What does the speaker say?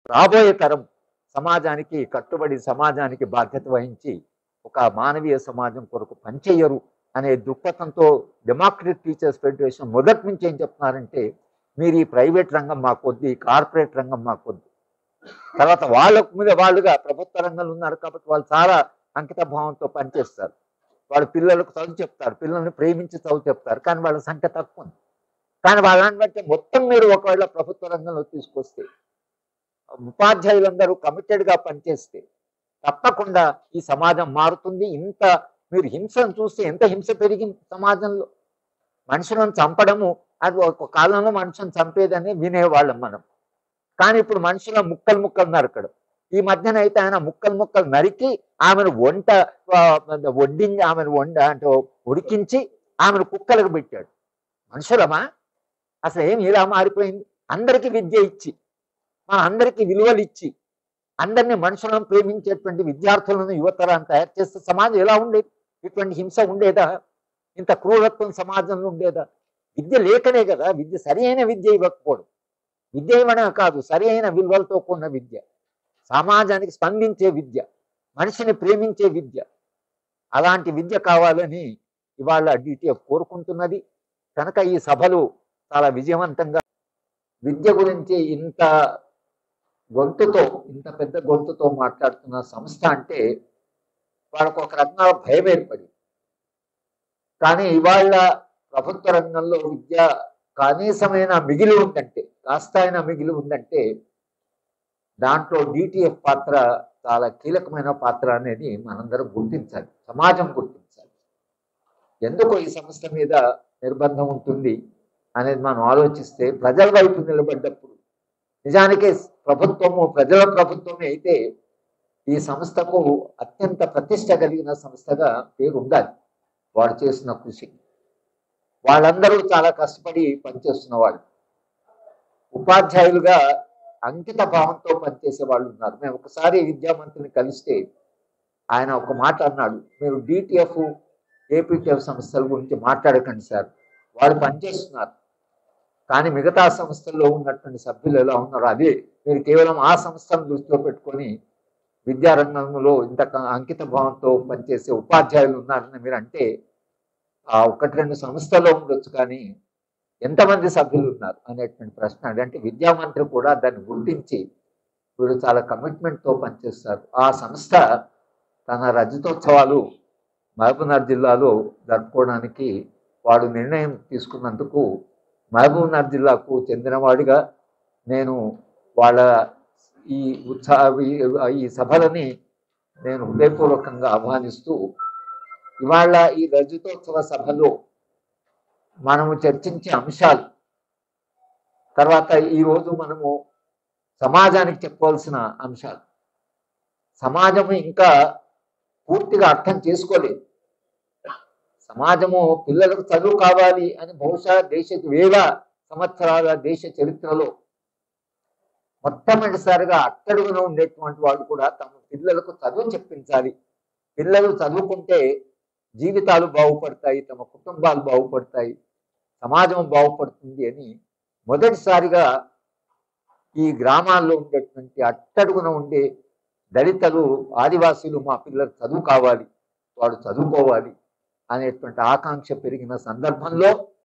రాబోయే తరం సమాజానికి కట్టుబడి సమాజానికి బాధ్యత వహించి ఒక మానవీయ సమాజం కొరకు పనిచేయరు అనే దృక్పథంతో డెమోక్రటిక్ టీచర్స్ ఫెడరేషన్ మొదటి నుంచి ఏం చెప్తున్నారంటే మీరు ఈ ప్రైవేట్ రంగం మాకొద్దు ఈ కార్పొరేట్ రంగం మాకొద్దు తర్వాత వాళ్ళ మీద వాళ్ళుగా ప్రభుత్వ రంగంలో ఉన్నారు కాబట్టి వాళ్ళు చాలా అంకిత భావంతో పనిచేస్తారు వాళ్ళ పిల్లలకు చదువు చెప్తారు పిల్లల్ని ప్రేమించి చదువు చెప్తారు కానీ వాళ్ళ సంఖ్య తక్కువ ఉంది కానీ వాళ్ళని బట్టి మొత్తం మీరు ఒకవేళ ప్రభుత్వ రంగంలో తీసుకొస్తే ఉపాధ్యాయులందరూ కమిటెడ్గా పనిచేస్తే తప్పకుండా ఈ సమాజం మారుతుంది ఇంత మీరు హింసను చూస్తే ఎంత హింస పెరిగింది సమాజంలో మనుషులను చంపడము అది ఒక కాలంలో మనుషులను చంపేదని వినేవాళ్ళం మనం కానీ ఇప్పుడు మనుషుల ముక్కలు ముక్కలు నరకడం ఈ మధ్యన అయితే ఆయన ముక్కలు ముక్కలు నరికి ఆమెను వంట ఆ, వడ్డించి ఆమెను వండ అంటే ఉడికించి ఆమెను కుక్కలకు పెట్టాడు మనుషులమా అసలు ఏం ఇలా మారిపోయింది అందరికీ విద్య ఇచ్చి మన అందరికీ విలువలు ఇచ్చి అందరినీ మనుషులను ప్రేమించేటువంటి విద్యార్థులను యువతరాన్ని తయారు చేస్తే సమాజం ఎలా ఉండేది ఇటువంటి హింస ఉండేదా ఇంత క్రూరత్వం సమాజంలో ఉండేదా విద్య లేకనే కదా విద్య సరి అయిన విద్య ఇవ్వకపోవడం విద్య ఇవ్వడమే కాదు సరి అయిన విలువలతో కూడిన విద్య సమాజానికి స్పందించే విద్య మనిషిని ప్రేమించే విద్య అలాంటి విద్య కావాలని ఇవాళ డిటిఎఫ్ కోరుకుంటున్నది కనుక ఈ సభలు చాలా విజయవంతంగా విద్య గురించి ఇంత గొంతుతో ఇంత పెద్ద గొంతుతో మాట్లాడుతున్న సంస్థ అంటే వాళ్ళకు ఒక రకంగా భయం ఏర్పడి కానీ ఇవాళ ప్రభుత్వ రంగంలో విద్య కనీసమైన మిగిలి ఉందంటే కాస్త అయినా మిగిలి ఉందంటే దాంట్లో డిటిఎఫ్ పాత్ర చాలా కీలకమైన పాత్ర అనేది మనందరం గుర్తించాలి సమాజం గుర్తించాలి ఎందుకు ఈ సంస్థ మీద నిర్బంధం ఉంటుంది అనేది మనం ఆలోచిస్తే ప్రజల వైపు నిలబడ్డప్పుడు నిజానికి ప్రభుత్వము ప్రజల ప్రభుత్వమే అయితే ఈ సంస్థకు అత్యంత ప్రతిష్ట కలిగిన సంస్థగా పేరు ఉండాలి వాడు చేసిన కృషి వాళ్ళందరూ చాలా కష్టపడి పనిచేస్తున్న వాళ్ళు ఉపాధ్యాయులుగా అంకిత భావంతో పనిచేసే వాళ్ళు ఉన్నారు మేము ఒకసారి విద్యామంత్రిని కలిస్తే ఆయన ఒక మాట అన్నాడు మీరు డిటిఎఫ్ ఏపీటీఎఫ్ సంస్థల గురించి మాట్లాడకండి సార్ వాళ్ళు పనిచేస్తున్నారు కానీ మిగతా సంస్థల్లో ఉన్నటువంటి సభ్యులు ఎలా ఉన్నారో అదే మీరు కేవలం ఆ సంస్థను దృష్టిలో పెట్టుకొని విద్యారంగంలో ఇంత క- అంకిత భావంతో పనిచేసే ఉపాధ్యాయులు ఉన్నారని మీరు అంటే ఆ ఒకటి రెండు సంస్థలో ఉండొచ్చు కానీ ఎంతమంది సభ్యులు ఉన్నారు అనేటువంటి ప్రశ్న అంటే విద్యామంత్రి కూడా దాన్ని గుర్తించి వీళ్ళు చాలా కమిట్మెంట్తో పనిచేస్తారు ఆ సంస్థ తన రజతోత్సవాలు మహబూబ్నగర్ జిల్లాలో జరుపుకోవడానికి వాడు నిర్ణయం తీసుకున్నందుకు మహబూబ్నగర్ జిల్లాకు చెందినవాడిగా నేను వాళ్ళ ఈ ఉత్సాహ ఈ- ఈ సభలని నేను హృదయపూర్వకంగా ఆహ్వానిస్తూ ఇవాళ ఈ రజతోత్సవ సభలో మనము చర్చించే అంశాలు తర్వాత ఈరోజు మనము సమాజానికి చెప్పవలసిన అంశాలు సమాజము ఇంకా పూర్తిగా అర్థం చేసుకోలేదు సమాజము పిల్లలకు చదువు కావాలి అని బహుశా దేశ వేల సంవత్సరాల దేశ చరిత్రలో మొట్టమొదటిసారిగా అట్టడుగున ఉండేటువంటి వాళ్ళు కూడా తమ పిల్లలకు చదువు చెప్పించాలి పిల్లలు చదువుకుంటే జీవితాలు బాగుపడతాయి తమ కుటుంబాలు బాగుపడతాయి సమాజం బాగుపడుతుంది అని మొదటిసారిగా ఈ గ్రామాల్లో ఉండేటువంటి అట్టడుగున ఉండే దళితులు ఆదివాసీలు మా పిల్లలు చదువు కావాలి వాడు చదువుకోవాలి అనేటువంటి ఆకాంక్ష పెరిగిన సందర్భంలో